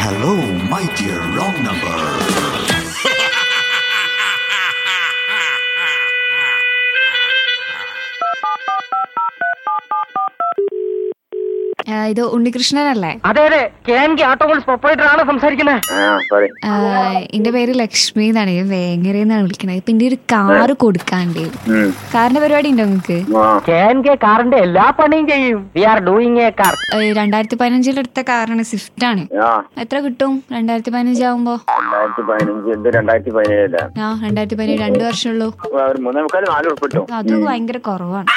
Hello, my dear wrong number. ആ, ഇത് ഉണ്ണികൃഷ്ണനല്ലേ അതെ അതെ K N K automalls proprietor ആണ് സംസാരിക്കുന്നത് ആ പറയും ആ, എന്റെ പേര് ലക്ഷ്മി എന്നാണ് ഞാൻ വേങ്ങരയിൽ നിന്നാണ് വിളിക്കുന്നത് ഇപ്പൊ എന്റെ ഒരു കാറ് കൊടുക്കാണ്ട് കാറിന്റെ പരിപാടി ഉണ്ടോ നിങ്ങക്ക് ആ കെ എൻ കെ കാറിന്റെ എല്ലാ പണിയും ചെയ്യും we are doing a car രണ്ടായിരത്തി പതിനഞ്ചിൽ എടുത്ത കാറാണ് സ്വിഫ്റ്റ് ആണ് ആ എത്ര കിട്ടും രണ്ടായിരത്തി പതിനഞ്ച് ആവുമ്പോ രണ്ടായിരത്തി പതിനഞ്ച് ഇത് രണ്ടായിരത്തി പതിനേഴല്ല ആ രണ്ടായിരത്തി പതിനേഴ് രണ്ടു വർഷമുള്ളൂ ഒരു മൂന്നേ മുക്കാൽ നാല് ഉറുപ്പ് കിട്ടും അതൊക്കെ ഭയങ്കര കുറവാണ്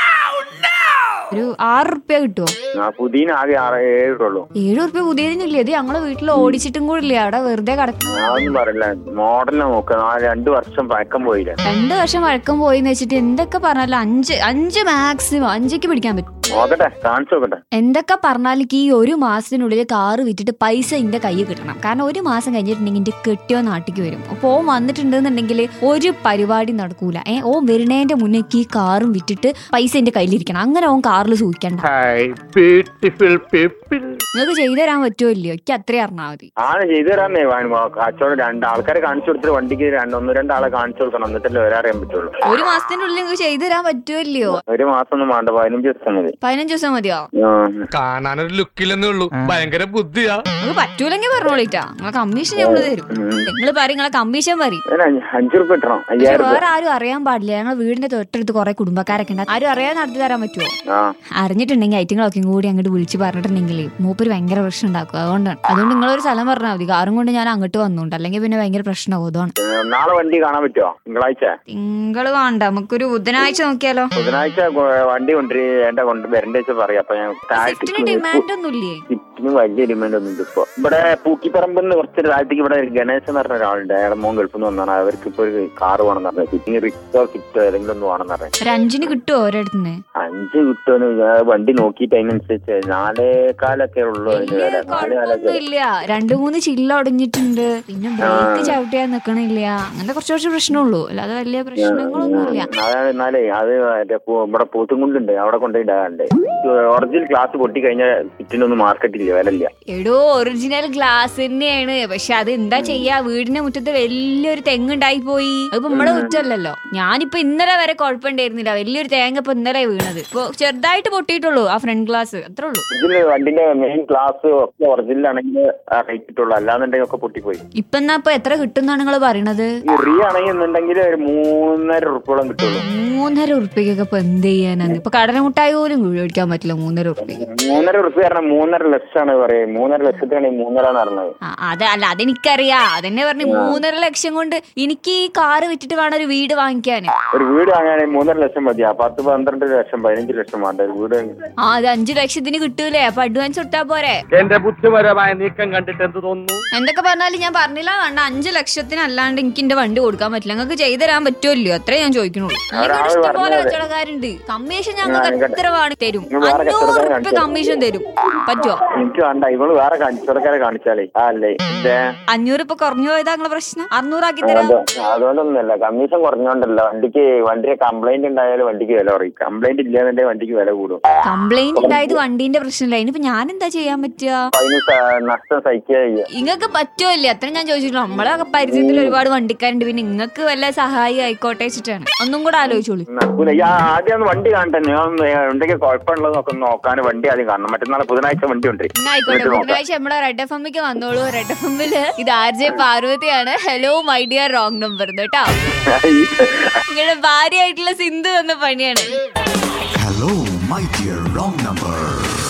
ഒരു ആറ് റുപ്യ കിട്ടുമോ ആ പുതിയ ആകെ ആറ് ഏഴ് ഉള്ളൂ ഏഴ് റുപ്യ പുതിയതിനില്ല ഇത് ഞങ്ങളെ വീട്ടിൽ ഓടിച്ചിട്ടും കൂടി ഇല്ല അവിടെ വെറുതെ കിടക്കും ഞാനൊന്നും പറയില്ല മോഡലിനെ നോക്ക ആ രണ്ടു വർഷം പഴക്കം പോയില്ല രണ്ടു വർഷം വഴക്കം പോയിന്ന് വെച്ചിട്ട് എന്തൊക്കെ പറഞ്ഞാലും അഞ്ച് അഞ്ച് മാക്സിമം അഞ്ചയ്ക്ക് പിടിക്കാൻ പറ്റും നോക്കട്ടെ കാണിച്ചു നോക്കട്ടെ എന്തൊക്കെ പറഞ്ഞാലും ഈ ഒരു മാസത്തിനുള്ളിൽ കാറ് വിറ്റിട്ട് പൈസ എന്റെ കയ്യിൽ കിട്ടണം കാരണം ഒരു മാസം കഴിഞ്ഞിട്ടുണ്ടെങ്കിൽ എന്റെ കെട്ടിയോ നാട്ടിക്ക് വരും അപ്പോൾ ഓൻ വന്നിട്ടുണ്ടെന്നുണ്ടെങ്കിൽ ഒരു പരിപാടി നടക്കൂല ഏ ഓൻ വരുന്നതിന്റെ മുന്നേക്ക് ഈ കാറും വിറ്റിട്ട് പൈസ എന്റെ കയ്യിലിരിക്കണം അങ്ങനെ ഓൻ കാറിൽ സൂക്ഷിക്കണ്ട ബ്യൂട്ടിഫുൾ പീപ്പിൾ നിങ്ങൾക്ക് ചെയ്തു തരാൻ പറ്റുമോ ഇല്ലയോ എനിക്ക് അത്രയും അറിഞ്ഞാൽ മതി ആണ് ചെയ്തു തരാന്നേ കച്ചവടം രണ്ട് ആൾക്കാരെ കാണിച്ചു കൊടുത്തിട്ട് വണ്ടിക്ക് രണ്ട് ഒന്ന് രണ്ടാളെ കാണിച്ചു കൊടുക്കണം എന്നിട്ടല്ലേ വരാറിയാൻ പറ്റുള്ളൂ ഒരു മാസത്തിനുള്ളിൽ നിങ്ങൾക്ക് ചെയ്തു തരാൻ പറ്റുമോ ഇല്ലയോ ഒരു മാസം ഒന്നും വേണ്ട പതിനഞ്ച് ദിവസം മതി പതിനഞ്ച് ദിവസം മതിയോ ആ. കാണാനൊരു ലുക്കില്ലെന്നേ ഉള്ളൂ ഭയങ്കര ബുദ്ധിയാ നിങ്ങൾക്ക് പറ്റൂലെങ്കിൽ പറഞ്ഞോളിട്ടാ നിങ്ങളെ കമ്മീഷൻ ഞങ്ങള് തരും നിങ്ങൾ പറയും നിങ്ങളെ കമ്മീഷൻ പറയും ഒരു അഞ്ച് അഞ്ച് ഉറുപ്പ് കിട്ടണം പക്ഷെ അയ്യായിരം രൂപ വേറെ ആരും അറിയാൻ പാടില്ല ഞങ്ങൾ വീടിന്റെ തൊട്ടടുത്ത് കുറെ കുടുംബക്കാരൊക്കെ ഉണ്ട് ആരും അറിയാതെ നടത്തി തരാൻ പറ്റുമോ ആ അറിഞ്ഞിട്ടുണ്ടെങ്കിൽ ഐറ്റങ്ങളൊക്കെ കൂടി അങ്ങോട്ട് വിളിച്ച് പറഞ്ഞിട്ടുണ്ടെങ്കിൽ മൂപ്പര് ഭയങ്കര പ്രശ്നം ഉണ്ടാക്കും അതുകൊണ്ടാണ് അതുകൊണ്ട് നിങ്ങളൊരു സ്ഥലം പറഞ്ഞാൽ മതി കാറും കൊണ്ട് ഞാൻ അങ്ങോട്ട് വന്നുണ്ട് അല്ലെങ്കിൽ പിന്നെ ഭയങ്കര പ്രശ്നമാവും അതാണ് ഏ, നാളെ വണ്ടി കാണാൻ പറ്റുമോ തിങ്കളാഴ്ച തിങ്കൾ വേണ്ട നമുക്കൊരു ബുധനാഴ്ച നോക്കിയാലോ ബുധനാഴ്ച കൊ- വണ്ടി കൊണ്ടുവരി എന്റെ കൊണ്ട് വരണ്ട വെച്ചാൽ പറയാം അപ്പൊ ഞാൻ സ്വിഫ്റ്റിന് ഡിമാൻഡ് ഒന്നും ഇല്ലേ സ്വിഫ്റ്റിന് വലിയ ഡിമാൻഡ് ഒന്നും ഇല്ല ഇപ്പൊ ഇവിടെ പൂക്കിപ്പറമ്പിന്ന് കുറച്ച് താഴത്തേക്ക് ഇവിടെ ഒരു ഗണേശൻ എന്ന് പറഞ്ഞ ഒരാളുണ്ട് അയാളെ മോൻ ഗൾഫിൽ നിന്ന് വന്നാണ് അവർക്ക് ഇപ്പൊ ഒരു കാറ് വേണം പറഞ്ഞു സ്വിഫ്റ്റിന് റിക്സോ സ്വിഫ്റ്റോ ഏതെങ്കിലും ഒന്ന് വേണം പറഞ്ഞു ഒരു അഞ്ചിന് കിട്ടുമോ ഒരിടത്തുനിന്ന് അഞ്ച് കിട്ടുമെന്ന് ഞാൻ വണ്ടി നോക്കിയിട്ട് അതിനനുസരിച്ച് നാലേകാലൊക്കെ ഉള്ളൂ അതിന് വില നാല് കാലൊക്കെ കുഴപ്പമൊന്നുമില്ല രണ്ടു മൂന്ന് ചില്ല ഒടിഞ്ഞിട്ടുണ്ട് പിന്നെ ബ്രേക്ക് ചവിട്ടിയാൽ നിക്കണില്ല അങ്ങനെ കുറച്ച് കുറച്ച് പ്രശ്നമുള്ളൂ അല്ലാതെ വലിയ പ്രശ്നങ്ങളൊന്നുമില്ല അതാണ് എന്നാലേ അത് മറ്റേ പൂ- ഇവിടെ പൂത്തുംകുണ്ടുണ്ട് അവിടെ കൊണ്ടുപോയി ഇടാറുണ്ട് ഒറിജിനൽ ക്ലാസ് പൊട്ടി കഴിഞ്ഞാൽ സ്വിഫ്റ്റിനൊന്നും മാർക്കറ്റില്ല വില ഇല്ല എടോ ഒറിജിനൽ ഗ്ലാസ് തന്നെയാണ് പക്ഷെ അത് എന്താ ചെയ്യാ വീടിന്റെ മുറ്റത്ത് വലിയൊരു തെങ്ങുണ്ടായി പോയി അതിപ്പോ നമ്മുടെ കുറ്റമല്ലല്ലോ ഞാനിപ്പോ ഇന്നലെ വരെ കുഴപ്പമുണ്ടായിരുന്നില്ല വലിയൊരു തേങ്ങ ഇപ്പൊ ഇന്നലെ വീണത് ഇപ്പൊ ചെറുതായിട്ട് പൊട്ടിയിട്ടുള്ളൂ ആ ഫ്രണ്ട് ഗ്ലാസ് അത്രേ ഉള്ളൂ ഇതില് വണ്ടിന്റെ മെയിൻ ക്ലാസ് ഒക്കെ ഒറിജിനൽ ആണെങ്കിൽ റേറ്റ് കിട്ടുള്ളൂ അല്ലാന്നുണ്ടെങ്കിൽ ഒക്കെ പൊട്ടിപ്പോയി ഇപ്പൊ എന്നാ ഇപ്പൊ എത്ര കിട്ടുന്നാണ് നിങ്ങൾ പറയണത് ഈ റീ ആണെങ്കിൽ എന്നുണ്ടെങ്കിൽ ഒരു മൂന്നര ഉറുപ്പോളം കിട്ടുള്ളൂ മൂന്നര ഉറുപ്പിക്കൊക്കെ ഇപ്പൊ എന്ത് ചെയ്യാനാണ് ഇപ്പൊ കടലമുട്ടായി പോലും കുഴിക്കാൻ പറ്റില്ല മൂന്നര ഉറുപ്പിക്ക് മൂന്നര ഉറുപ്പ് കാരണം മൂന്നര ലക്ഷമാണ് പറയുന്നത് മൂന്നര ലക്ഷത്തിനാണ് ഈ മൂന്നര എന്ന് പറഞ്ഞത് ആ, അത് അല്ല അതെനിക്കറിയാം അതെന്നെ പറഞ്ഞു മൂന്നര ലക്ഷം കൊണ്ട് എനിക്ക് ഈ കാറ് വിറ്റിട്ട് വേണം ഒരു വീട് വാങ്ങിക്കാന് ഒരു വീട് വാങ്ങാണെങ്കിൽ മൂന്നര ലക്ഷം മതിയാ പത്ത് പന്ത്രണ്ട് ലക്ഷം പതിനഞ്ച് ലക്ഷം വേണ്ട ഒരു വീട് ആ അത് അഞ്ചു ലക്ഷത്തിന് കിട്ടൂലേ അപ്പൊ അഡ്വാൻസ് കൊടുത്താ പോരെ എന്റെ ബുദ്ധിപരമായ നീക്കം കണ്ടിട്ട് എന്ത് തോന്നുന്നു എന്തൊക്കെ പറഞ്ഞാലും ഞാൻ പറഞ്ഞില്ല വേണ്ട അഞ്ചു ലക്ഷത്തിന് അല്ലാണ്ട് എനിക്ക് എന്റെ വണ്ടി കൊടുക്കാൻ പറ്റില്ല നിങ്ങൾക്ക് ചെയ്തു തരാൻ പറ്റുമല്ലോ അത്രേ ഞാൻ ചോദിക്കുന്നുള്ളൂ ഒരാള് നിങ്ങൾക്ക് ഇഷ്ടംപോലെ പറഞ്ഞത്. കച്ചവടക്കാരുണ്ട് കമ്മീഷൻ ഞങ്ങൾക്ക് ആ, എത്ര വേണം തരും നിങ്ങൾ വേറെ അഞ്ഞൂറ് കച്ചവടക്കാരെ ഉറുപ്പ് കാണിച്ചോ? കമ്മീഷൻ തരും പറ്റുമോ എനിക്ക് വേണ്ട ഇവള് വേറെ കച്ചവടക്കാരെ കാണിച്ചാലേ ആ അല്ലേ ഇതേ അഞ്ഞൂറ് ഇപ്പൊ കുറഞ്ഞു പോയതാ നിങ്ങളെ പ്രശ്നം അറുന്നൂറാക്കി തരാം അത് അതുകൊണ്ടൊന്നുമല്ല കമ്മീഷൻ കുറഞ്ഞോണ്ടല്ല വണ്ടിക്ക് വണ്ടിയെ കംപ്ലൈന്റ് ഉണ്ടായാലും വണ്ടിക്ക് വില കുറയും കംപ്ലൈന്റ് ഇല്ലാന്നുണ്ടെങ്കിൽ വണ്ടിക്ക് വില കൂടും കംപ്ലൈന്റ് ഉണ്ടായത് വണ്ടീന്റെ പ്രശ്നമില്ല ഇനിയിപ്പോ ഞാൻ എന്താ ചെയ്യാൻ പറ്റുക അപ്പൊ അതിന് സ- നഷ്ടം സഹിക്കുക ചെയ്യുക ഇങ്ങക്ക് പറ്റുമല്ലേ അത്ര ഞാൻ ചോദിച്ചിട്ടുള്ളൂ നമ്മളെ പരിചയത്തിൽ ഒരുപാട് വണ്ടിക്കാരുണ്ട് പിന്നെ നിങ്ങൾക്ക് വല്ല സഹായി ആയിക്കോട്ടെ വെച്ചിട്ടാണ് ഒന്നും കൂടെ ആലോചിച്ചോളൂ നടക്കൂല ഈ ആ- ആദ്യം ഒന്ന് വണ്ടി കാണട്ടെ ഞാൻ ഒന്ന് എന്തൊക്കെ കുഴപ്പമുള്ളതൊക്കെ ഒന്ന് നോക്കാൻ വണ്ടി ആദ്യം കാണണം മറ്റന്നാളെ ബുധനാഴ്ച വണ്ടി ഉണ്ട് എന്നാ ആയിക്കോട്ടെ ബുധനാഴ്ച നമ്മളെ റെഡ് എഫ് എമ്മിക്ക് വന്നോളൂ റെഡ് എഫ് എമ്മില് ഇത് ആർ ജെ പാർവതിയാണ് hello my dear wrong number കേട്ടോ നിങ്ങളുടെ ഭാര്യയായിട്ടുള്ള സിന്ധു എന്ന പണിയാണ് Hello, my dear wrong number.